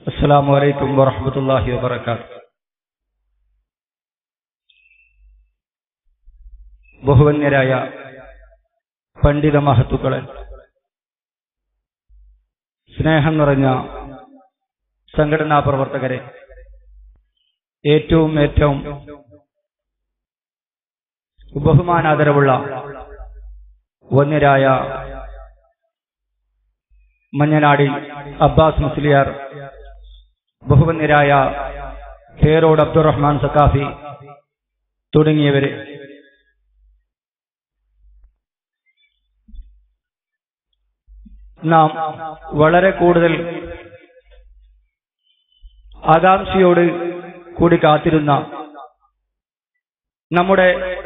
السلام عليكم ورحمة الله وبركاته ബഹുവന്യരായ പണ്ഡിത മഹത്തുക്കളെ സ്നേഹം നിറഞ്ഞ സംഘടനാ പ്രവർത്തകരെ ഏറ്റവും ഏറ്റവും ബഹുമാനാദരവുള്ള വന്യരായ മഞ്ഞനാടി അബ്ബാസ് മുസ്ലിയാർ ബഹുവന്യരായ പേരോട് അബ്ദുറഹ്മാൻ സക്കാഫി തുടങ്ങിയവരെ നാം വളരെ കൂടുതൽ ആകാംക്ഷയോട് കൂടി കാത്തിരുന്ന നമ്മുടെ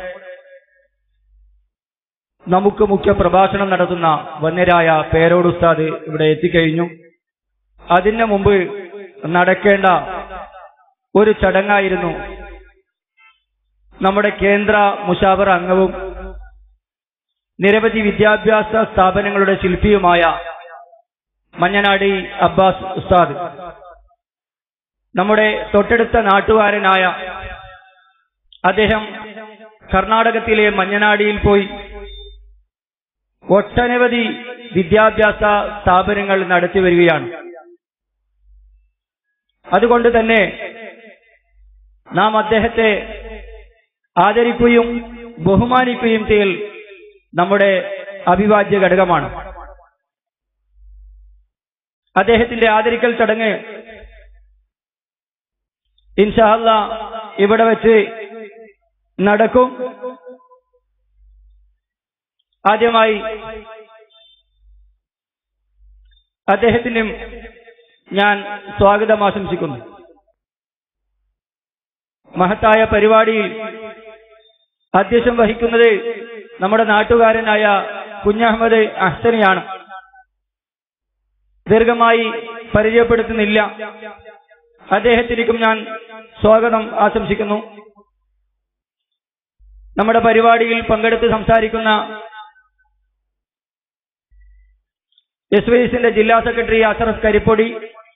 നമുക്ക് മുഖ്യ പ്രഭാഷണം നടത്തുന്ന വന്യരായ പേരോട് ഉസ്താദ് ഇവിടെ എത്തിക്കഴിഞ്ഞു അതിന് മുമ്പ് നടക്കേണ്ട ഒരു ചടങ്ങായിരുന്നു നമ്മുടെ കേന്ദ്ര മുഷാവർ അംഗവും നിരവധി വിദ്യാഭ്യാസ സ്ഥാപനങ്ങളുടെ ശില്പിയുമായ മഞ്ഞനാടി അബ്ബാസ് ഉസ്താദ് നമ്മുടെ തൊട്ടടുത്ത നാട്ടുകാരനായ അദ്ദേഹം കർണാടകത്തിലെ മഞ്ഞനാടിയിൽ പോയി ഒട്ടനവധി വിദ്യാഭ്യാസ സ്ഥാപനങ്ങൾ നടത്തി വരികയാണ് അതുകൊണ്ട് തന്നെ നാം അദ്ദേഹത്തെ ആദരിക്കുകയും ബഹുമാനിക്കുകയും ചെയ്യൽ നമ്മുടെ അവിഭാജ്യ ഘടകമാണ് അദ്ദേഹത്തിന്റെ ആദരിക്കൽ ചടങ്ങ് ഇൻഷാല്ല ഇവിടെ വെച്ച് നടക്കും ആദ്യമായി അദ്ദേഹത്തിനും ഞാൻ സ്വാഗതം ആശംസിക്കുന്നു മഹത്തായ പരിപാടിയിൽ അധ്യക്ഷം വഹിക്കുന്നത് നമ്മുടെ നാട്ടുകാരനായ കുഞ്ഞഹമ്മദ് അഹ്സനിയാണ് ദീർഘമായി പരിചയപ്പെടുത്തുന്നില്ല അദ്ദേഹത്തിനും ഞാൻ സ്വാഗതം ആശംസിക്കുന്നു നമ്മുടെ പരിപാടിയിൽ പങ്കെടുത്ത് സംസാരിക്കുന്ന എസ് വൈ എസിന്റെ ജില്ലാ secretary Ashraf Karippodi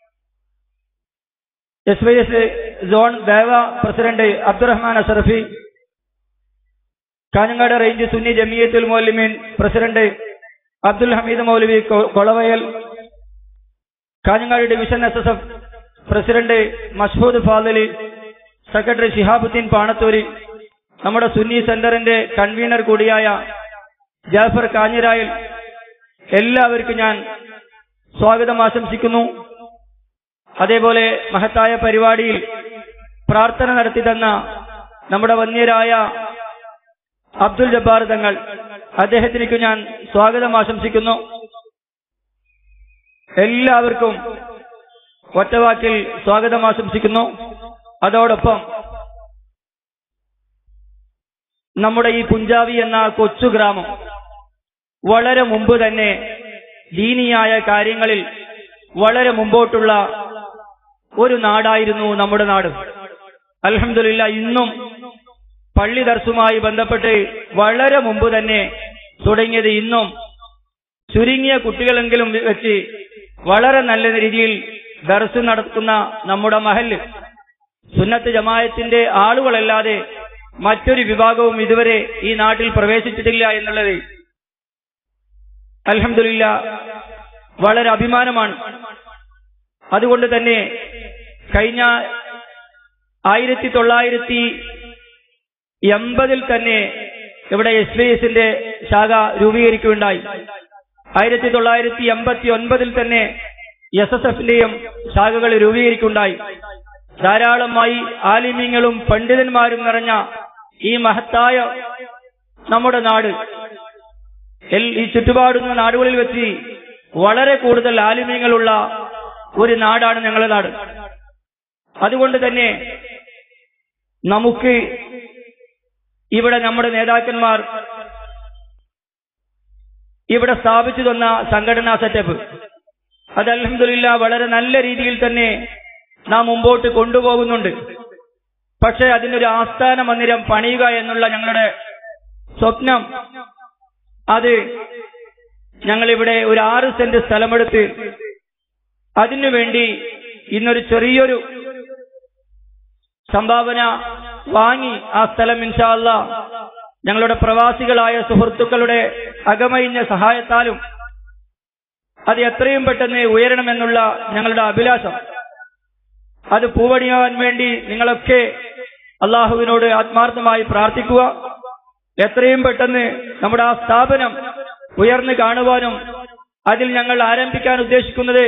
S Y S zone ദേവ president Abdurahman Ashrafi Kanhangad range Sunni Jamiyyathul Muallimeen president Abdul Hameed Maulavi Kolavayal Kanhangad division S S F president Mashhood Fadhili secretary Shihabuddin Panathuri നമ്മുടെ സുന്നി സെന്ററിന്റെ കൺവീനർ കൂടിയായ ജാഫർ കാഞ്ഞിരായൽ എല്ലാവർക്കും ഞാൻ സ്വാഗതം ആശംസിക്കുന്നു അതേപോലെ മഹത്തായ പരിപാടിയിൽ പ്രാർത്ഥന നടത്തി തന്ന നമ്മുടെ വന്യരായ അബ്ദുൽ ജബ്ബാർ തങ്ങൾ അദ്ദേഹത്തിനേക്ക് ഞാൻ സ്വാഗതം ആശംസിക്കുന്നു എല്ലാവർക്കും ഒറ്റവാക്കിൽ സ്വാഗതം ആശംസിക്കുന്നു അതോടൊപ്പം നമ്മുടെ ഈ പുഞ്ചാവി എന്ന കൊച്ചു ഗ്രാമം വളരെ മുമ്പ് തന്നെ ദീനിയായ കാര്യങ്ങളിൽ വളരെ മുമ്പോട്ടുള്ള ഒരു നാടായിരുന്നു നമ്മുടെ നാട് അലഹമില്ല ഇന്നും പള്ളി ദർസുമായി ബന്ധപ്പെട്ട് വളരെ മുമ്പ് തന്നെ തുടങ്ങിയത് ഇന്നും ചുരുങ്ങിയ കുട്ടികളെങ്കിലും വെച്ച് വളരെ നല്ല രീതിയിൽ ദർസ് നടത്തുന്ന നമ്മുടെ മഹല് സുന്നത്ത് ജമായത്തിന്റെ ആളുകളല്ലാതെ മറ്റൊരു വിഭാഗവും ഇതുവരെ ഈ നാട്ടിൽ പ്രവേശിച്ചിട്ടില്ല എന്നുള്ളത് അലഹമില്ല വളരെ അഭിമാനമാണ് അതുകൊണ്ട് തന്നെ കഴിഞ്ഞ ആയിരത്തി തൊള്ളായിരത്തി എൺപതിൽ തന്നെ ഇവിടെ എസ് ബി എസിന്റെ ശാഖ രൂപീകരിക്കുകയുണ്ടായി ആയിരത്തി തൊള്ളായിരത്തി എൺപത്തി ഒൻപതിൽ തന്നെ എസ് എസ് എഫിന്റെയും ശാഖകൾ രൂപീകരിക്കുകയുണ്ടായി ധാരാളമായി ആലിമ്യങ്ങളും പണ്ഡിതന്മാരും നിറഞ്ഞ ഈ മഹത്തായ നമ്മുടെ നാട് ഈ ചുറ്റുപാടുന്ന നാടുകളിൽ വെച്ച് വളരെ കൂടുതൽ ആലിമ്യങ്ങളുള്ള ഒരു നാടാണ് ഞങ്ങളുടെ നാട് അതുകൊണ്ട് തന്നെ നമുക്ക് ഇവിടെ നമ്മുടെ നേതാക്കന്മാർ ഇവിടെ സ്ഥാപിച്ചു തന്ന സംഘടനാ സെറ്റപ്പ് അത് അലഹമില്ല വളരെ നല്ല രീതിയിൽ തന്നെ നാം മുമ്പോട്ട് കൊണ്ടുപോകുന്നുണ്ട് പക്ഷെ അതിനൊരു ആസ്ഥാന മന്ദിരം പണിയുക എന്നുള്ള ഞങ്ങളുടെ സ്വപ്നം അത് ഞങ്ങളിവിടെ ഒരു ആറ് സെന്റ് സ്ഥലമെടുത്ത് അതിനുവേണ്ടി ഇന്നൊരു ചെറിയൊരു സംഭാവന വാങ്ങി ആ സ്ഥലം ഇൻഷാല്ല ഞങ്ങളുടെ പ്രവാസികളായ സുഹൃത്തുക്കളുടെ അകമയിഞ്ഞ സഹായത്താലും അത് എത്രയും പെട്ടെന്ന് ഉയരണമെന്നുള്ള ഞങ്ങളുടെ അഭിലാഷം അത് പൂവണിയാൻ വേണ്ടി നിങ്ങളൊക്കെ അള്ളാഹുവിനോട് ആത്മാർത്ഥമായി പ്രാർത്ഥിക്കുക എത്രയും പെട്ടെന്ന് നമ്മുടെ ആ സ്ഥാപനം ഉയർന്നു കാണുവാനും അതിൽ ഞങ്ങൾ ആരംഭിക്കാൻ ഉദ്ദേശിക്കുന്നത്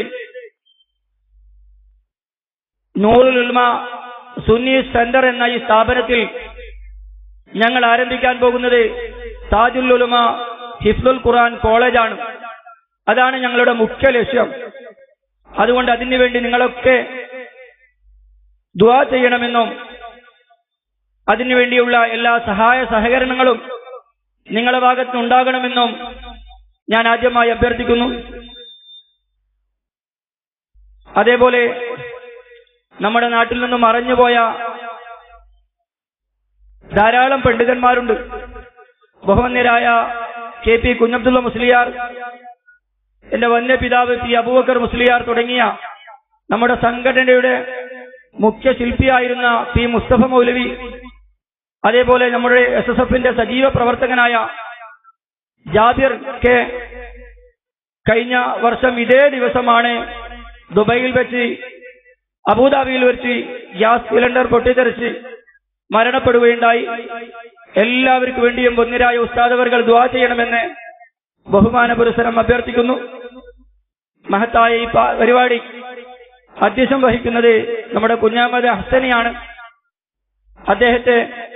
നൂറുൽ ഉൽമ സുന്നി സെന്റർ എന്ന ഈ സ്ഥാപനത്തിൽ ഞങ്ങൾ ആരംഭിക്കാൻ പോകുന്നത് താജുൽ ഉലുമ ഹിഫ്ലുൽ ഖുർആൻ കോളേജാണ് അതാണ് ഞങ്ങളുടെ മുഖ്യ ലക്ഷ്യം അതുകൊണ്ട് അതിനു വേണ്ടി നിങ്ങളൊക്കെ ദുവാ ചെയ്യണമെന്നും അതിനുവേണ്ടിയുള്ള എല്ലാ സഹായ സഹകരണങ്ങളും നിങ്ങളുടെ ഭാഗത്ത് ഉണ്ടാകണമെന്നും ഞാൻ ആദ്യമായി അഭ്യർത്ഥിക്കുന്നു അതേപോലെ നമ്മുടെ നാട്ടിൽ നിന്നും മറഞ്ഞുപോയ ധാരാളം പണ്ഡിതന്മാരുണ്ട് ബഹുമന്യരായ കെ പി കുഞ്ഞബ്ദുള്ള മുസ്ലിയാർ എന്റെ വന്യപിതാവ് പി അബൂബക്കർ മുസ്ലിയാർ തുടങ്ങിയ നമ്മുടെ സംഘടനയുടെ മുഖ്യ ശില്പിയായിരുന്ന പി മുസ്തഫ മൗലവി അതേപോലെ നമ്മുടെ എസ് എസ് എഫിന്റെ സജീവ പ്രവർത്തകനായ ജാബിർ കെ കഴിഞ്ഞ വർഷം ഇതേ ദിവസമാണ് ദുബൈയിൽ വെച്ച് അബുദാബിയിൽ വെച്ച് ഗ്യാസ് സിലിണ്ടർ പൊട്ടിത്തെറിച്ച് മരണപ്പെടുകയുണ്ടായി എല്ലാവർക്കും വേണ്ടിയും പൊന്നിരായ ഉസ്താദവർകൾ ദുവാ ചെയ്യണമെന്ന് ബഹുമാന പുരസരം അഭ്യർത്ഥിക്കുന്നു മഹത്തായ ഈ പ- പരിപാടി അധ്യക്ഷം വഹിക്കുന്നത് നമ്മുടെ കുഞ്ഞാമത് ഹസനിയാണ് അദ്ദേഹത്തെ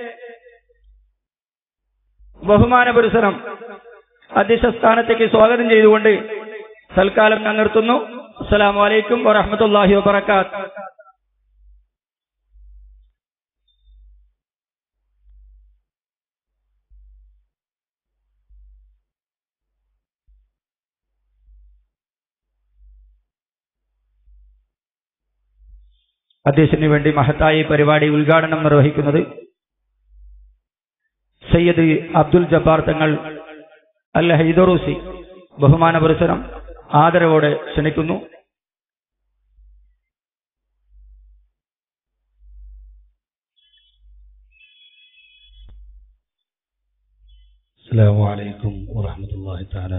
ബഹുമാന പുരസരം അധ്യക്ഷ സ്ഥാനത്തേക്ക് സ്വാഗതം ചെയ്തുകൊണ്ട് തൽക്കാലം ഞാൻ നിർത്തുന്നു അസ്സലാമു അലൈക്കും വറഹമത്തല്ലാഹി വബർക്കാത്ത് അദ്ദേഹത്തിന് വേണ്ടി മഹത്തായ ഈ പരിപാടി ഉദ്ഘാടനം നിർവഹിക്കുന്നത് സയ്യദ് അബ്ദുൽ ജബ്ബാർ തങ്ങൾ അൽ ഹൈദറൂസി ബഹുമാന പുരസരം ആദരവോടെ ക്ഷണിക്കുന്നു السلام عليكم ورحمة الله تعالى